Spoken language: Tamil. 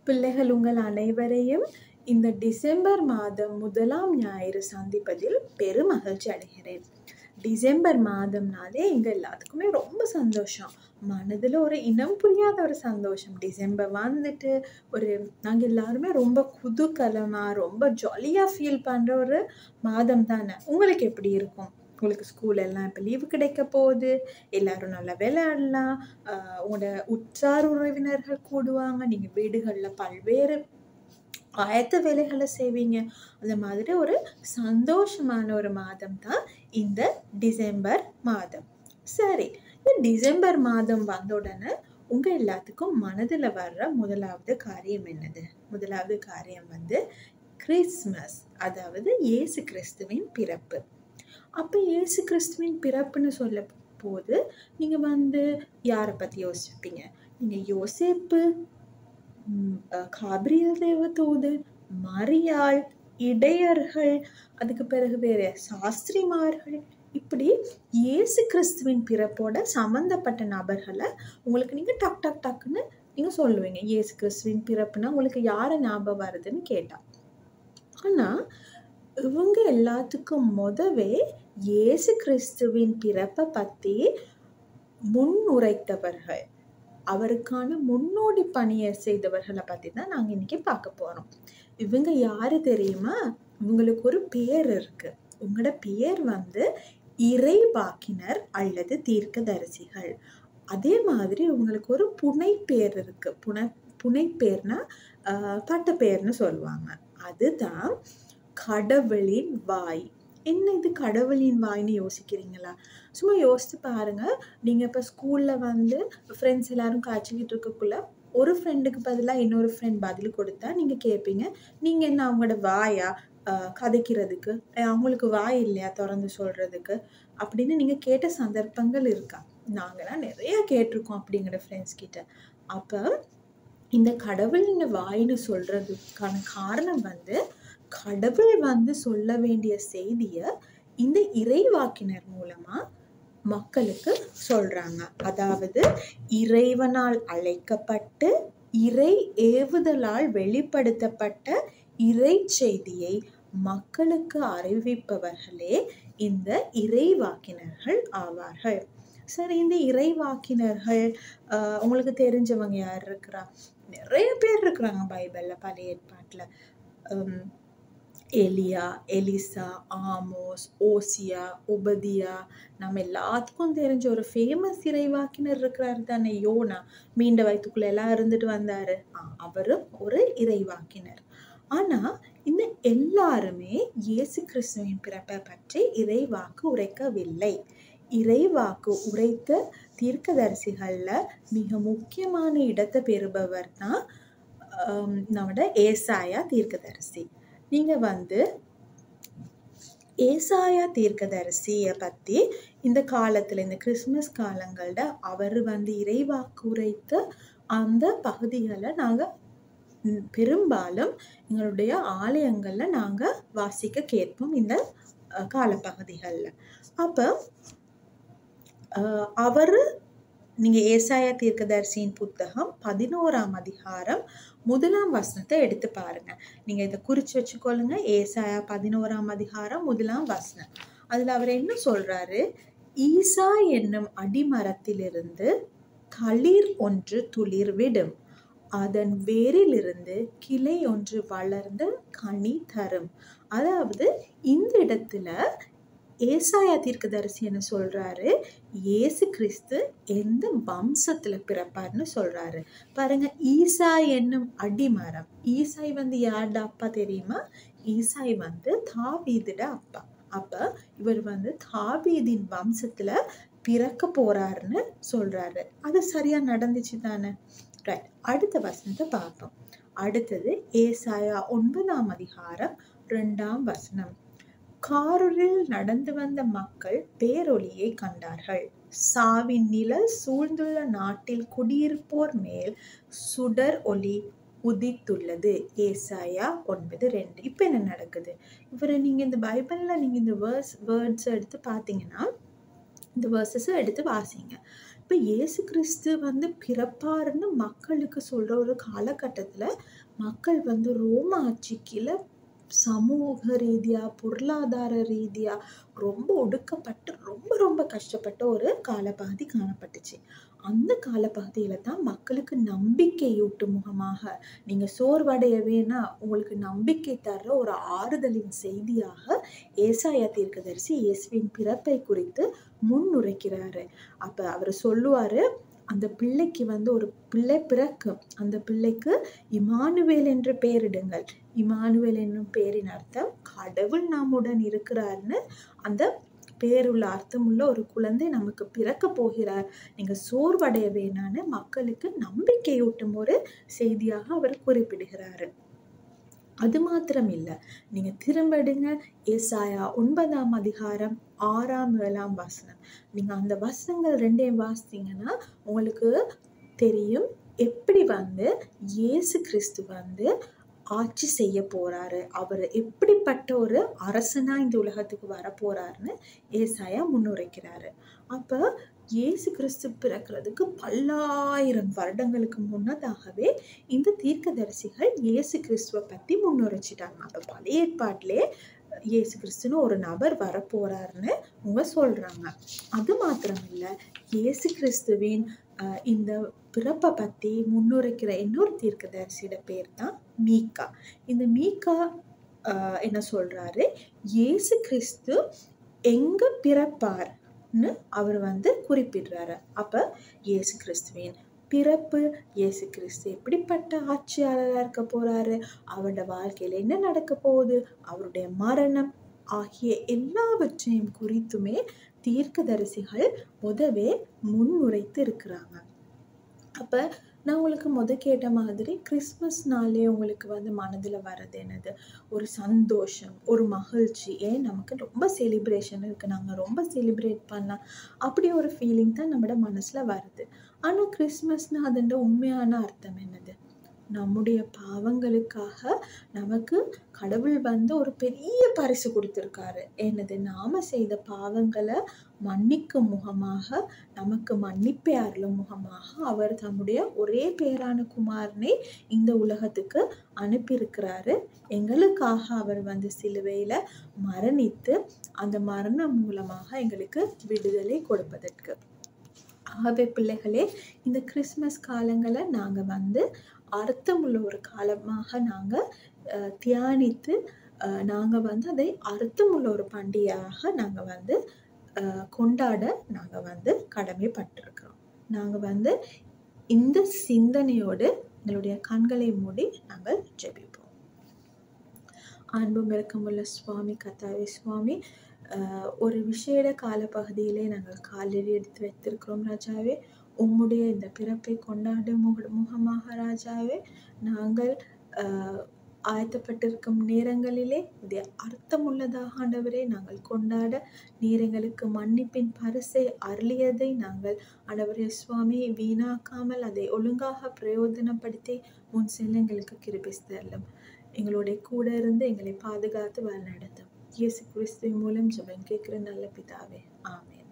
பிள்ளைகள் உங்கள் அனைவரையும் இந்த டிசம்பர் மாதம் முதலாம் ஞாயிறு சந்திப்பதில் பெருமகிழ்ச்சி அடைகிறேன் டிசம்பர் மாதம்னாலே எங்கள் எல்லாத்துக்குமே ரொம்ப சந்தோஷம் மனதில் ஒரு இனம் புரியாத ஒரு சந்தோஷம் டிசம்பர் வந்துட்டு ஒரு நாங்கள் எல்லாருமே ரொம்ப குதூகலமாக ரொம்ப ஜாலியாக ஃபீல் பண்ணுற ஒரு மாதம் தானே உங்களுக்கு எப்படி இருக்கும் உங்களுக்கு ஸ்கூல் எல்லாம் இப்போ லீவு கிடைக்க போகுது எல்லாரும் நல்லா விளையாடலாம் ஆஹ் உங்களோட உற்றார் உறவினர்கள் கூடுவாங்க நீங்கள் வீடுகளில் பல்வேறு ஆயத்த வேலைகளை செய்வீங்க அந்த மாதிரி ஒரு சந்தோஷமான ஒரு மாதம் தான் இந்த டிசம்பர் மாதம் சரி இந்த டிசம்பர் மாதம் வந்த உடனே உங்க எல்லாத்துக்கும் மனதில் வர்ற முதலாவது காரியம் என்னது முதலாவது காரியம் வந்து கிறிஸ்மஸ் அதாவது இயேசு கிறிஸ்துவின் பிறப்பு அப்போ இயேசு கிறிஸ்துவின் பிறப்புன்னு சொல்ல போது நீங்கள் வந்து யாரை பற்றி யோசிப்பீங்க நீங்கள் யோசேப்பு ம், அஹ், காபிரியல் தேவதூதன் மரியாள் இடையர்கள் அதுக்கு பிறகு வேறு சாஸ்திரிமார்கள் இப்படி இயேசு கிறிஸ்துவின் பிறப்போட சம்மந்தப்பட்ட நபர்களை உங்களுக்கு நீங்கள் டக் டக் டக்குன்னு நீங்கள் சொல்லுவீங்க இயேசு கிறிஸ்துவின் பிறப்புனா உங்களுக்கு யாரை ஞாபகம் வருதுன்னு கேட்டா ஆனால் இவங்க எல்லாத்துக்கும் முதவே இயேசு கிறிஸ்துவின் பிறப்பை பற்றி முன்னுரைத்தவர்கள் அவருக்கான முன்னோடி பணியை செய்தவர்களை பற்றி தான் நாங்கள் இன்னைக்கு பார்க்க போகிறோம் இவங்க யாரு தெரியுமா இவங்களுக்கு ஒரு பேர் இருக்கு உங்களோட பேர் வந்து இறைவாக்கினர் அல்லது தீர்க்கதரிசிகள் அதே மாதிரி இவங்களுக்கு ஒரு புனை பேர் இருக்கு புனை புனை பேர்னா ஆஹ், பட்டப்பேர்னு சொல்லுவாங்க அதுதான் கடவுளின் வாய் என்ன இது கடவுளின் வாய்ன்னு யோசிக்கிறீங்களா சும்மா யோசித்து பாருங்க நீங்கள் இப்போ ஸ்கூலில் வந்து ஃப்ரெண்ட்ஸ் எல்லாரும் காய்ச்சிக்கிட்டு இருக்கக்குள்ள ஒரு ஃப்ரெண்டுக்கு பதிலாக இன்னொரு ஃப்ரெண்ட் பதில் கொடுத்தா நீங்கள் கேட்பீங்க நீங்கள் என்ன அவங்களோட வாயா ஆஹ், கதைக்கிறதுக்கு அஹ், அவங்களுக்கு வாய் இல்லையா திறந்து சொல்கிறதுக்கு அப்படின்னு நீங்கள் கேட்ட சந்தர்ப்பங்கள் இருக்கா நாங்களாம் நிறைய கேட்டிருக்கோம் அப்படிங்கிற ஃப்ரெண்ட்ஸ் கிட்ட அப்போ இந்த கடவுளின் வாய்னு சொல்கிறதுக்கான காரணம் வந்து கடவுள் வந்து சொல்ல வேண்டிய செய்தியை இந்த இறைவாக்கினர் மூலமா மக்களுக்கு சொல்றாங்க அதாவது இறைவனால் அழைக்கப்பட்டு இறை ஏவுதலால் வெளிப்படுத்தப்பட்ட இறை செய்தியை மக்களுக்கு அறிவிப்பவர்களே இந்த இறைவாக்கினர்கள் ஆவார்கள் சரி இந்த இறைவாக்கினர்கள் ஆஹ், உங்களுக்கு தெரிஞ்சவங்க யார் இருக்கிறா நிறைய பேர் இருக்கிறாங்க பைபிளில் பழைய ஏற்பாட்டில் எலியா எலிசா ஆமோஸ் ஓசியா உபதியா நம்ம எல்லாத்துக்கும் தெரிஞ்ச ஒரு ஃபேமஸ் இறைவாக்கினர் இருக்கிறாரு தானே யோனா மீண்ட வயிற்றுக்குள்ள எல்லாம் இருந்துட்டு வந்தாரு ஆ, அவரும் ஒரு இறைவாக்கினர் ஆனா இந்த எல்லாருமே இயேசு கிறிஸ்துவின் பிறப்பை பற்றி இறைவாக்கு உரைக்கவில்லை இறைவாக்கு உரைத்த தீர்க்கதரிசிகள்ல மிக முக்கியமான இடத்தை பெறுபவர் தான் ஆம், நம்மட ஏசாயா தீர்க்கதரிசி நீங்க வந்து ஏசாயா தீர்க்கதரிசியை பற்றி இந்த காலத்தில் இந்த கிறிஸ்மஸ் காலங்களில் அவர் வந்து இறைவாக்கு உரைத்த அந்த பகுதிகளை நாங்கள் பெரும்பாலும் எங்களுடைய ஆலயங்களில் நாங்கள் வாசிக்க கேட்போம் இந்த அஹ், காலப்பகுதிகளில் அப்போ அவர் நீங்கள் ஏசாயா தீர்க்கதரிசியின் புத்தகம் பதினோராம் அதிகாரம் முதலாம் வசனத்தை எடுத்து பாருங்க நீங்கள் இதை குறித்து வச்சுக்கொள்ளுங்க ஏசாயா பதினோராம் அதிகாரம் முதலாம் வசனம் அதில் அவர் என்ன சொல்றாரு ஈசா என்னும் அடிமரத்திலிருந்து களிர் ஒன்று துளிர் விடும் அதன் வேரிலிருந்து கிளை ஒன்று வளர்ந்து கனி தரும் அதாவது இந்த இடத்துல ஏசாயா தீர்க்கதரிசி என்ன சொல்றாரு இயேசு கிறிஸ்து எந்த வம்சத்துல பிறப்பார்னு சொல்றாரு பாருங்க ஈசா என்னும் அடிமரம் ஈசாய் வந்து யார்ட அப்பா தெரியுமா ஈசாய் வந்து தாவீதுட அப்பா அப்ப இவர் வந்து தாவீதின் வம்சத்துல பிறக்க போறாருன்னு சொல்றாரு அது சரியா நடந்துச்சு தானே ரைட் அடுத்த வசனத்தை பார்ப்போம் அடுத்தது ஏசாயா ஒன்பதாம் அதிகாரம் ரெண்டாம் வசனம் காரில் நடந்து வந்த மக்கள் பேரொளியை கண்டார்கள் சாவின் நிழல் சூழ்ந்துள்ள நாட்டில் குடியிருப்போர் மேல் சுடர் ஒளி உதித்துள்ளது ஏசாயா ஒன்பது ரெண்டு இப்போ என்ன நடக்குது இவரை நீங்கள் இந்த பைபிளில் நீங்கள் இந்த வேர்ஸ் வேர்ட்ஸ் எடுத்து பார்த்தீங்கன்னா இந்த வேர்சஸை எடுத்து வாசிங்க இப்போ இயேசு கிறிஸ்து வந்து பிறப்பாருன்னு மக்களுக்கு சொல்கிற ஒரு காலகட்டத்தில் மக்கள் வந்து ரோம ஆட்சிக்கில் சமூக ரீதியாக பொருளாதார ரீதியாக ரொம்ப ஒடுக்கப்பட்டு ரொம்ப ரொம்ப கஷ்டப்பட்ட ஒரு காலப்பகுதி காணப்பட்டுச்சு அந்த காலப்பகுதியில் தான் மக்களுக்கு நம்பிக்கையூட்டும் முகமாக நீங்கள் சோர்வடைய வேணா உங்களுக்கு நம்பிக்கை தர்ற ஒரு ஆறுதலின் செய்தியாக ஏசாயா தீர்க்கதரிசி இயேசுவின் பிறப்பை குறித்து முன்னுரைக்கிறாரு அப்போ அவர் சொல்லுவார் அந்த பிள்ளைக்கு வந்து ஒரு பிள்ளை பிறக்கும் அந்த பிள்ளைக்கு இமானுவேல் என்று பெயரிடுங்கள் இமானுவேல் என்னும் பேரின் அர்த்தம் கடவுள் நம்முடன் இருக்கிறார்னு அந்த பேருள்ள அர்த்தமுள்ள ஒரு குழந்தை நமக்கு பிறக்க போகிறார் நீங்க சோர்வடைய வேணான்னு மக்களுக்கு நம்பிக்கையூட்டும் ஒரு செய்தியாக அவர் குறிப்பிடுகிறாரு அது மாத்திரம் இல்லை நீங்க திரும்ப எடுங்க ஏசாயா ஒன்பதாம் அதிகாரம் ஆறாம் ஏழாம் வசனம் நீங்க அந்த வசனங்கள் ரெண்டையும் வாசித்தீங்கன்னா உங்களுக்கு தெரியும் எப்படி வந்து இயேசு கிறிஸ்து வந்து ஆட்சி செய்ய போறாரு அவர் எப்படிப்பட்ட ஒரு அரசனா இந்த உலகத்துக்கு வர போறாருன்னு ஏசாயா முன்னுரைக்கிறாரு அப்ப இயேசு கிறிஸ்து பிறக்கிறதுக்கு பல்லாயிரம் வருடங்களுக்கு முன்னதாகவே இந்த தீர்க்கதரிசிகள் இயேசு கிறிஸ்துவை பத்தி முன்னுரைச்சிட்டாங்க அப்ப பழைய ஏற்பாட்டிலே இயேசு கிறிஸ்துன்னு ஒரு நபர் வரப்போறாருன்னு அவங்க சொல்றாங்க அது மாத்திரம் இல்ல இயேசு கிறிஸ்துவின் அஹ், இந்த பிறப்பை பத்தி முன்னுரைக்கிற இன்னொரு தீர்க்கதரிசியோட பேர் தான் மீகா இந்த மீகா அஹ், என்ன சொல்றாரு இயேசு கிறிஸ்து எங்க பிறப்பார்னு அவர் வந்து குறிப்பிடுறாரு அப்ப இயேசு கிறிஸ்துவின் பிறப்பு இயேசு கிறிஸ்து எப்படிப்பட்ட ஆட்சியாளராக இருக்க போறாரு அவரோட வாழ்க்கையில என்ன நடக்க போகுது அவருடைய மரணம் ஆகிய எல்லாவற்றையும் குறித்துமே தீர்க்கதரிசிகள் முதவே முன்னுரைத்து இருக்கிறாங்க அப்ப நான் உங்களுக்கு முத கேட்ட மாதிரி கிறிஸ்மஸ்னாலே உங்களுக்கு வந்து மனதில் வர்றது என்னது ஒரு சந்தோஷம் ஒரு மகிழ்ச்சி ஏன் நமக்கு ரொம்ப செலிப்ரேஷன் இருக்குது நாங்கள் ரொம்ப செலிப்ரேட் பண்ணலாம் அப்படி ஒரு ஃபீலிங் தான் நம்மளோட மனசில் வருது ஆனால் கிறிஸ்மஸ்னா அதோட உண்மையான அர்த்தம் என்னது நம்முடைய பாவங்களுக்காக நமக்கு கடவுள் வந்து ஒரு பெரிய பரிசு கொடுத்துருக்காரு என்னது நாம செய்த பாவங்களை மன்னிக்கும் முகமாக நமக்கு மன்னிப்பை அருளும் முகமாக அவர் தம்முடைய ஒரே பேரான குமாரனை இந்த உலகத்துக்கு அனுப்பியிருக்கிறாரு எங்களுக்காக அவர் வந்து சிலுவையில மரணித்து அந்த மரணம் மூலமாக எங்களுக்கு விடுதலை கொடுப்பதற்கு ஆகவே பிள்ளைகளே இந்த கிறிஸ்மஸ் காலங்களை நாங்கள் வந்து அர்த்தமுள்ள ஒரு காலமாக நாங்கள் தியானித்து நாங்கள் வந்து அதை அர்த்தமுள்ள ஒரு பண்டிகையாக நாங்கள் வந்து அஹ், கொண்டாட நாங்கள் வந்து கடமைப்பட்டிருக்கிறோம் நாங்கள் வந்து இந்த சிந்தனையோடு எங்களுடைய கண்களை மூடி நாங்கள் ஜெபிப்போம் அன்பும் இரக்கமுள்ள சுவாமி கத்தாவே சுவாமி அஹ், ஒரு விசேட காலப்பகுதியிலே நாங்கள் காலடி எடுத்து வைத்திருக்கிறோம் ராஜாவே உம்முடைய இந்த பிறப்பை கொண்டாடும் முக முகமாக ராஜாவே நாங்கள் அஹ், ஆயத்தப்பட்டிருக்கும் நேரங்களிலே இதை அர்த்தமுள்ளதாக ஆண்டவரே நாங்கள் கொண்டாட நீர் எங்களுக்கு மன்னிப்பின் பரிசை அருளியதை நாங்கள் ஆண்டவரே சுவாமி வீணாக்காமல் அதை ஒழுங்காக பிரயோஜனப்படுத்தி முன் செல்ல எங்களுக்கு கிருபிஸ்தரலும் எங்களுடைய கூட இருந்து எங்களை பாதுகாத்து வழிநடத்தும் இயேசு கிறிஸ்துவின் மூலம் ஜெபம் கேட்கிற நல்ல பிதாவே ஆமென்